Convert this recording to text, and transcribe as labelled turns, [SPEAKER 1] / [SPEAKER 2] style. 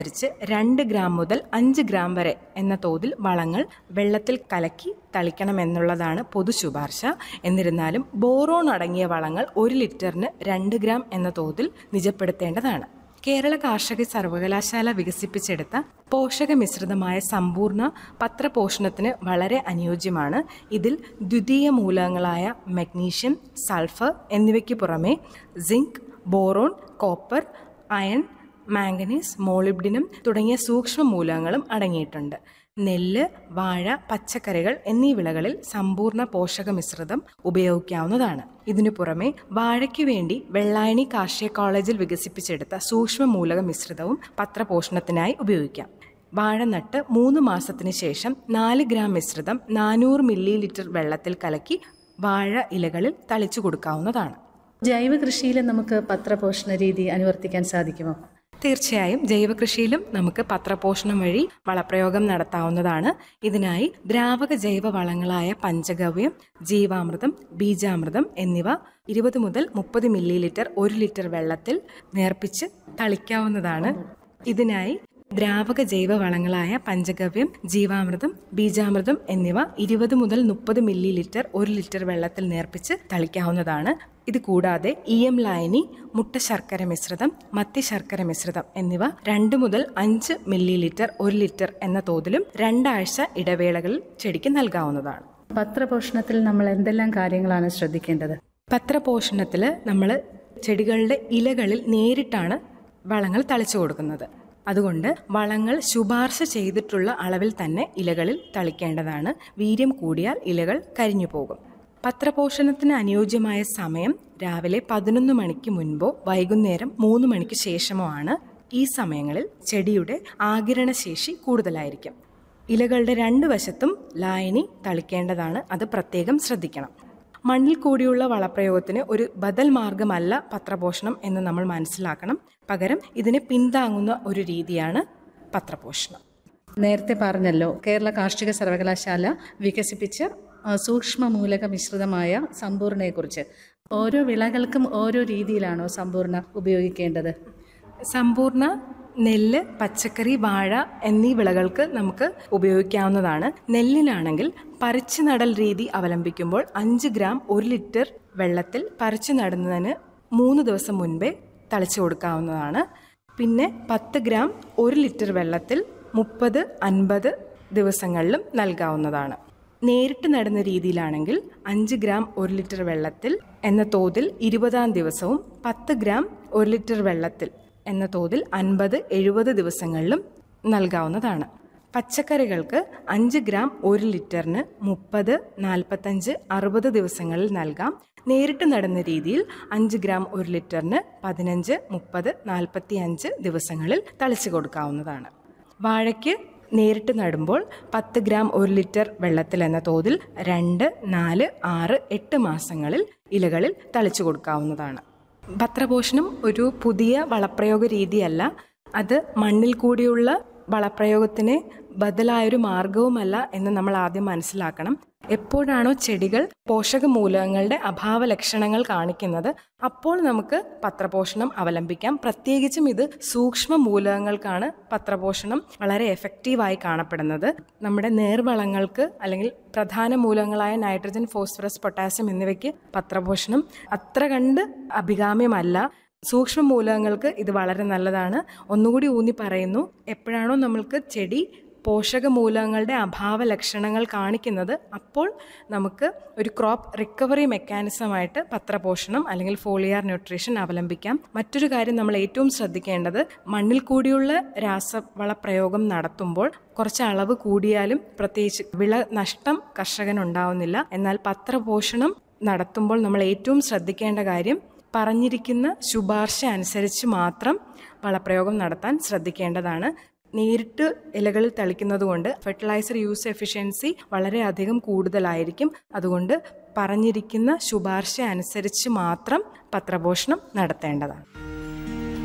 [SPEAKER 1] അനുസരിച്ച് രണ്ട് ഗ്രാം മുതൽ അഞ്ച് ഗ്രാം വരെ എന്ന തോതിൽ വളങ്ങൾ വെള്ളത്തിൽ കലക്കി തളിക്കണമെന്നുള്ളതാണ് പൊതു ശുപാർശ എന്നിരുന്നാലും ബോറോൺ അടങ്ങിയ വളങ്ങൾ ഒരു ലിറ്ററിന് രണ്ട് ഗ്രാം എന്ന തോതിൽ നിജപ്പെടുത്തേണ്ടതാണ് കേരള കാർഷിക സർവകലാശാല വികസിപ്പിച്ചെടുത്ത പോഷക മിശ്രിതമായ സമ്പൂർണ്ണ പത്രപോഷണത്തിന് വളരെ അനുയോജ്യമാണ് ഇതിൽ ദ്വിതീയ മൂലകങ്ങളായ മഗ്നീഷ്യം സൾഫർ എന്നിവയ്ക്ക് പുറമെ zinc boron copper iron manganese molybdenum തുടങ്ങിയ സൂക്ഷ്മ മൂലകങ്ങളും അടങ്ങിയിട്ടുണ്ട് നെല്ല് വാഴ പച്ചക്കറികൾ എന്നീ വിളകളിൽ സമ്പൂർണ്ണ പോഷക മിശ്രിതം ഉപയോഗിക്കാവുന്നതാണ് ഇതിനു പുറമെ വാഴയ്ക്ക് വേണ്ടി വെള്ളായണി കാർഷിക കോളേജിൽ വികസിപ്പിച്ചെടുത്ത സൂക്ഷ്മ മൂലക മിശ്രിതവും പത്രപോഷണത്തിനായി ഉപയോഗിക്കാം വാഴ നട്ട് മൂന്ന് മാസത്തിന് ശേഷം നാല് ഗ്രാം മിശ്രിതം നാനൂറ് മില്ലി ലിറ്റർ വെള്ളത്തിൽ കലക്കി വാഴ ഇലകളിൽ തളിച്ചു കൊടുക്കാവുന്നതാണ്
[SPEAKER 2] ജൈവ കൃഷിയിൽ നമുക്ക് പത്രപോഷണ രീതി അനുവർത്തിക്കാൻ സാധിക്കുമോ
[SPEAKER 1] തീർച്ചയായും ജൈവകൃഷിയിലും നമുക്ക് പത്രപോഷണം വഴി വളപ്രയോഗം നടത്താവുന്നതാണ് ഇതിനായി ദ്രാവക ജൈവ വളങ്ങളായ പഞ്ചഗവ്യം ജീവാമൃതം ബീജാമൃതം എന്നിവ ഇരുപത് മുതൽ മുപ്പത് മില്ലി ലിറ്റർ ഒരു ലിറ്റർ വെള്ളത്തിൽ നേർപ്പിച്ച് തളിക്കാവുന്നതാണ് ഇതിനായി ദ്രാവക ജൈവ വളങ്ങളായ പഞ്ചഗവ്യം ജീവാമൃതം ബീജാമൃതം എന്നിവ ഇരുപത് മുതൽ മുപ്പത് മില്ലി ലിറ്റർ ഒരു ലിറ്റർ വെള്ളത്തിൽ നേർപ്പിച്ച് തളിക്കാവുന്നതാണ് ഇത് കൂടാതെ ഇ എം ലായനി മുട്ട ശർക്കര മിശ്രിതം മത്തി ശർക്കര മിശ്രിതം എന്നിവ രണ്ട് മുതൽ അഞ്ച് മില്ലി ലിറ്റർ ഒരു ലിറ്റർ എന്ന തോതിലും രണ്ടാഴ്ച ഇടവേളകളിൽ ചെടിക്ക് നൽകാവുന്നതാണ്
[SPEAKER 2] പത്രപോഷണത്തിൽ നമ്മൾ എന്തെല്ലാം കാര്യങ്ങളാണ് ശ്രദ്ധിക്കേണ്ടത്
[SPEAKER 1] പത്രപോഷണത്തിൽ നമ്മൾ ചെടികളുടെ ഇലകളിൽ നേരിട്ടാണ് വളങ്ങൾ തളിച്ചു കൊടുക്കുന്നത് അതുകൊണ്ട് വളങ്ങൾ ശുപാർശ ചെയ്തിട്ടുള്ള അളവിൽ തന്നെ ഇലകളിൽ തളിക്കേണ്ടതാണ് വീര്യം കൂടിയാൽ ഇലകൾ കരിഞ്ഞു പോകും പത്രപോഷണത്തിന് അനുയോജ്യമായ സമയം രാവിലെ പതിനൊന്ന് മണിക്ക് മുൻപോ വൈകുന്നേരം മൂന്ന് മണിക്ക് ശേഷമോ ആണ് ഈ സമയങ്ങളിൽ ചെടിയുടെ ആകിരണശേഷി കൂടുതലായിരിക്കും ഇലകളുടെ രണ്ട് വശത്തും ലായനി തളിക്കേണ്ടതാണ് അത് പ്രത്യേകം ശ്രദ്ധിക്കണം മണ്ണിൽ കൂടിയുള്ള വളപ്രയോഗത്തിന് ഒരു ബദൽ മാർഗമല്ല പത്രപോഷണം എന്ന് നമ്മൾ മനസ്സിലാക്കണം പകരം ഇതിനെ പിന്താങ്ങുന്ന ഒരു രീതിയാണ് പത്രപോഷണം
[SPEAKER 2] നേരത്തെ പറഞ്ഞല്ലോ കേരള കാർഷിക സർവകലാശാല വികസിപ്പിച്ച ആ, സൂക്ഷ്മ മൂലക മിശ്രിതമായ സമ്പൂർണ്ണയെക്കുറിച്ച് ഓരോ വിളകൾക്കും ഓരോ രീതിയിലാണോ സമ്പൂർണ്ണ ഉപയോഗിക്കേണ്ടത്
[SPEAKER 1] സമ്പൂർണ്ണ നെല്ല് പച്ചക്കറി വാഴ എന്നീ വിളകൾക്ക് നമുക്ക് ഉപയോഗിക്കാവുന്നതാണ് നെല്ലിനാണെങ്കിൽ പറിച്ചു നടൽ രീതി അവലംബിക്കുമ്പോൾ അഞ്ച് ഗ്രാം ഒരു ലിറ്റർ വെള്ളത്തിൽ പറിച്ചു നടുന്നതിന് മൂന്ന് ദിവസം മുൻപേ തളിച്ചു കൊടുക്കാവുന്നതാണ് പിന്നെ പത്ത് ഗ്രാം ഒരു ലിറ്റർ വെള്ളത്തിൽ മുപ്പത് അൻപത് ദിവസങ്ങളിലും നൽകാവുന്നതാണ് നേരിട്ട് നടുന്ന രീതിയിലാണെങ്കിൽ അഞ്ച് ഗ്രാം ഒരു ലിറ്റർ വെള്ളത്തിൽ എന്ന തോതിൽ ഇരുപതാം ദിവസവും പത്ത് ഗ്രാം ഒരു ലിറ്റർ വെള്ളത്തിൽ എന്ന തോതിൽ അൻപത് എഴുപത് ദിവസങ്ങളിലും നൽകാവുന്നതാണ് പച്ചക്കറികൾക്ക് അഞ്ച് ഗ്രാം ഒരു ലിറ്ററിന് മുപ്പത് നാൽപ്പത്തഞ്ച് അറുപത് ദിവസങ്ങളിൽ നൽകാം നേരിട്ട് നടുന്ന രീതിയിൽ അഞ്ച് ഗ്രാം ഒരു ലിറ്ററിന് പതിനഞ്ച് മുപ്പത് നാൽപ്പത്തി അഞ്ച് ദിവസങ്ങളിൽ തളിച്ചു കൊടുക്കാവുന്നതാണ് വാഴയ്ക്ക് നേരിട്ട് നടുമ്പോൾ പത്ത് ഗ്രാം ഒരു ലിറ്റർ വെള്ളത്തിൽ എന്ന തോതിൽ രണ്ട് നാല് ആറ് എട്ട് മാസങ്ങളിൽ ഇലകളിൽ തളിച്ചു കൊടുക്കാവുന്നതാണ് പത്രപോഷണം ഒരു പുതിയ വളപ്രയോഗ രീതിയല്ല അത് മണ്ണിൽ കൂടിയുള്ള വളപ്രയോഗത്തിന് ബദലായൊരു മാർഗവുമല്ല എന്ന് നമ്മൾ ആദ്യം മനസ്സിലാക്കണം എപ്പോഴാണോ ചെടികൾ പോഷക മൂലകങ്ങളുടെ അഭാവ ലക്ഷണങ്ങൾ കാണിക്കുന്നത് അപ്പോൾ നമുക്ക് പത്രപോഷണം അവലംബിക്കാം പ്രത്യേകിച്ചും ഇത് സൂക്ഷ്മ മൂലകങ്ങൾക്കാണ് പത്രപോഷണം വളരെ എഫക്റ്റീവായി കാണപ്പെടുന്നത് നമ്മുടെ നേർവളങ്ങൾക്ക് അല്ലെങ്കിൽ പ്രധാന മൂലകങ്ങളായ നൈട്രജൻ ഫോസ്ഫറസ് പൊട്ടാസ്യം എന്നിവയ്ക്ക് പത്രപോഷണം അത്ര കണ്ട് അഭികാമ്യമല്ല സൂക്ഷ്മ മൂലകങ്ങൾക്ക് ഇത് വളരെ നല്ലതാണ് ഒന്നുകൂടി ഊന്നി പറയുന്നു എപ്പോഴാണോ നമ്മൾക്ക് ചെടി പോഷക മൂലകങ്ങളുടെ അഭാവ ലക്ഷണങ്ങൾ കാണിക്കുന്നത് അപ്പോൾ നമുക്ക് ഒരു ക്രോപ്പ് റിക്കവറി മെക്കാനിസമായിട്ട് പത്രപോഷണം അല്ലെങ്കിൽ ഫോളിയാർ ന്യൂട്രീഷൻ അവലംബിക്കാം മറ്റൊരു കാര്യം നമ്മൾ ഏറ്റവും ശ്രദ്ധിക്കേണ്ടത് മണ്ണിൽ കൂടിയുള്ള രാസവള പ്രയോഗം നടത്തുമ്പോൾ കുറച്ച് അളവ് കൂടിയാലും പ്രത്യേകിച്ച് വിള നഷ്ടം കർഷകനുണ്ടാവുന്നില്ല എന്നാൽ പത്രപോഷണം നടത്തുമ്പോൾ നമ്മൾ ഏറ്റവും ശ്രദ്ധിക്കേണ്ട കാര്യം പറഞ്ഞിരിക്കുന്ന ശുപാർശ അനുസരിച്ച് മാത്രം വളപ്രയോഗം നടത്താൻ ശ്രദ്ധിക്കേണ്ടതാണ് നേരിട്ട് ഇലകളിൽ തളിക്കുന്നത് കൊണ്ട് ഫെർട്ടിലൈസർ യൂസ് എഫിഷ്യൻസി വളരെയധികം കൂടുതലായിരിക്കും അതുകൊണ്ട് പറഞ്ഞിരിക്കുന്ന ശുപാർശ അനുസരിച്ച് മാത്രം പത്രപോഷണം നടത്തേണ്ടതാണ്